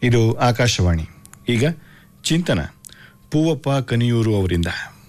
ಇದು ಆಕಾಶವಾಣಿ ಈಗ ಚಿಂತನ ಪೂವಪ್ಪ ಕನಿಯೂರು ಅವರಿಂದ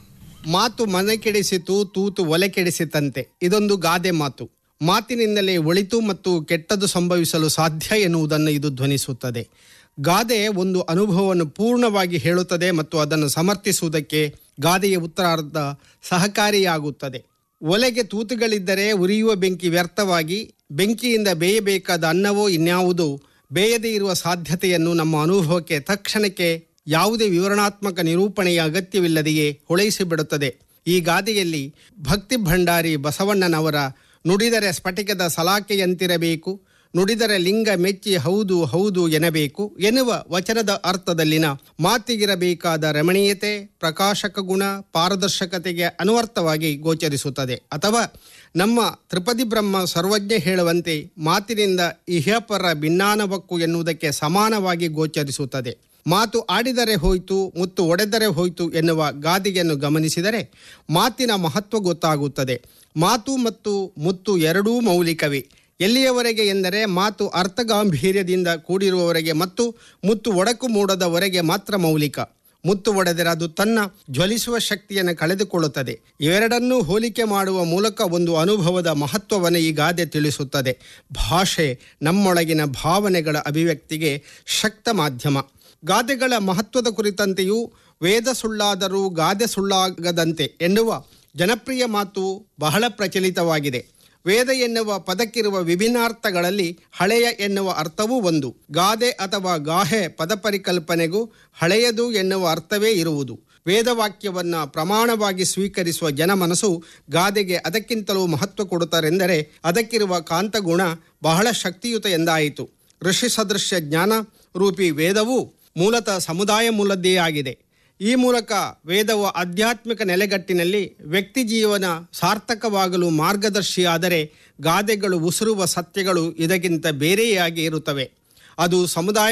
ಮಾತು ಮನೆ ಕೆಡಿಸಿತು ತೂತು ಒಲೆ ಕೆಡಿಸಿತಂತೆ ಇದೊಂದು ಗಾದೆ ಮಾತು ಮಾತಿನಿಂದಲೇ ಒಳಿತು ಮತ್ತು ಕೆಟ್ಟದ್ದು ಸಂಭವಿಸಲು ಸಾಧ್ಯ ಎನ್ನುವುದನ್ನು ಇದು ಧ್ವನಿಸುತ್ತದೆ ಗಾದೆ ಒಂದು ಅನುಭವವನ್ನು ಪೂರ್ಣವಾಗಿ ಹೇಳುತ್ತದೆ ಮತ್ತು ಅದನ್ನು ಸಮರ್ಥಿಸುವುದಕ್ಕೆ ಗಾದೆಯ ಉತ್ತರಾರ್ಧ ಸಹಕಾರಿಯಾಗುತ್ತದೆ ಒಲೆಗೆ ತೂತುಗಳಿದ್ದರೆ ಉರಿಯುವ ಬೆಂಕಿ ವ್ಯರ್ಥವಾಗಿ ಬೆಂಕಿಯಿಂದ ಬೇಯಬೇಕಾದ ಅನ್ನವೋ ಇನ್ಯಾವುದೋ ಬೇಯದೇ ಇರುವ ಸಾಧ್ಯತೆಯನ್ನು ನಮ್ಮ ಅನುಭವಕ್ಕೆ ತಕ್ಷಣಕ್ಕೆ ಯಾವುದೇ ವಿವರಣಾತ್ಮಕ ನಿರೂಪಣೆಯ ಅಗತ್ಯವಿಲ್ಲದೆಯೇ ಹೊಳೆಯಿಸಿಬಿಡುತ್ತದೆ ಈ ಗಾದೆಯಲ್ಲಿ ಭಕ್ತಿ ಭಂಡಾರಿ ಬಸವಣ್ಣನವರ ನುಡಿದರೆ ಸ್ಫಟಿಕದ ಸಲಾಕೆಯಂತಿರಬೇಕು ನುಡಿದರೆ ಲಿಂಗ ಮೆಚ್ಚಿ ಹೌದು ಹೌದು ಎನ್ನಬೇಕು ಎನ್ನುವ ವಚನದ ಅರ್ಥದಲ್ಲಿನ ಮಾತಿಗಿರಬೇಕಾದ ರಮಣೀಯತೆ ಪ್ರಕಾಶಕ ಗುಣ ಪಾರದರ್ಶಕತೆಗೆ ಅನುವರ್ಥವಾಗಿ ಗೋಚರಿಸುತ್ತದೆ ಅಥವಾ ನಮ್ಮ ತ್ರಿಪದಿ ಬ್ರಹ್ಮ ಸರ್ವಜ್ಞ ಹೇಳುವಂತೆ ಮಾತಿನಿಂದ ಇಹಪರ ಭಿನ್ನಾನವಕ್ಕು ಎನ್ನುವುದಕ್ಕೆ ಸಮಾನವಾಗಿ ಗೋಚರಿಸುತ್ತದೆ ಮಾತು ಆಡಿದರೆ ಹೋಯ್ತು ಮುತ್ತು ಒಡೆದರೆ ಹೋಯ್ತು ಎನ್ನುವ ಗಾದೆಯನ್ನು ಗಮನಿಸಿದರೆ ಮಾತಿನ ಮಹತ್ವ ಗೊತ್ತಾಗುತ್ತದೆ ಮಾತು ಮತ್ತು ಮುತ್ತು ಎರಡೂ ಮೌಲಿಕವೇ ಎಲ್ಲಿಯವರೆಗೆ ಎಂದರೆ ಮಾತು ಅರ್ಥಗಾಂಭೀರ್ಯದಿಂದ ಕೂಡಿರುವವರೆಗೆ ಮತ್ತು ಮುತ್ತು ಒಡಕು ಮೂಡದವರೆಗೆ ಮಾತ್ರ ಮೌಲಿಕ ಮುತ್ತು ಒಡೆದರೆ ಅದು ತನ್ನ ಜ್ವಲಿಸುವ ಶಕ್ತಿಯನ್ನು ಕಳೆದುಕೊಳ್ಳುತ್ತದೆ ಇವೆರಡನ್ನೂ ಹೋಲಿಕೆ ಮಾಡುವ ಮೂಲಕ ಒಂದು ಅನುಭವದ ಮಹತ್ವವನ್ನು ಈ ಗಾದೆ ತಿಳಿಸುತ್ತದೆ ಭಾಷೆ ನಮ್ಮೊಳಗಿನ ಭಾವನೆಗಳ ಅಭಿವ್ಯಕ್ತಿಗೆ ಶಕ್ತ ಮಾಧ್ಯಮ ಗಾದೆಗಳ ಮಹತ್ವದ ಕುರಿತಂತೆಯೂ ವೇದ ಸುಳ್ಳಾದರೂ ಗಾದೆ ಸುಳ್ಳಾಗದಂತೆ ಎನ್ನುವ ಜನಪ್ರಿಯ ಮಾತು ಬಹಳ ಪ್ರಚಲಿತವಾಗಿದೆ ವೇದ ಎನ್ನುವ ಪದಕ್ಕಿರುವ ವಿಭಿನ್ನಾರ್ಥಗಳಲ್ಲಿ ಹಳೆಯ ಎನ್ನುವ ಅರ್ಥವೂ ಒಂದು ಗಾದೆ ಅಥವಾ ಗಾಹೆ ಪದ ಪರಿಕಲ್ಪನೆಗೂ ಹಳೆಯದು ಎನ್ನುವ ಅರ್ಥವೇ ಇರುವುದು ವೇದವಾಕ್ಯವನ್ನು ಪ್ರಮಾಣವಾಗಿ ಸ್ವೀಕರಿಸುವ ಜನಮನಸ್ಸು ಗಾದೆಗೆ ಅದಕ್ಕಿಂತಲೂ ಮಹತ್ವ ಕೊಡುತ್ತಾರೆಂದರೆ ಅದಕ್ಕಿರುವ ಕಾಂತಗುಣ ಬಹಳ ಶಕ್ತಿಯುತ ಎಂದಾಯಿತು ಋಷಿ ಸದೃಶ್ಯ ಜ್ಞಾನ ರೂಪಿ ವೇದವು ಮೂಲತಃ ಸಮುದಾಯ ಮೂಲದ್ದೇ ಆಗಿದೆ ಈ ಮೂಲಕ ವೇದವು ಆಧ್ಯಾತ್ಮಿಕ ನೆಲೆಗಟ್ಟಿನಲ್ಲಿ ವ್ಯಕ್ತಿ ಜೀವನ ಸಾರ್ಥಕವಾಗಲು ಮಾರ್ಗದರ್ಶಿಯಾದರೆ ಗಾದೆಗಳು ಉಸುರುವ ಸತ್ಯಗಳು ಇದಕ್ಕಿಂತ ಬೇರೆಯಾಗಿ ಇರುತ್ತವೆ ಅದು ಸಮುದಾಯ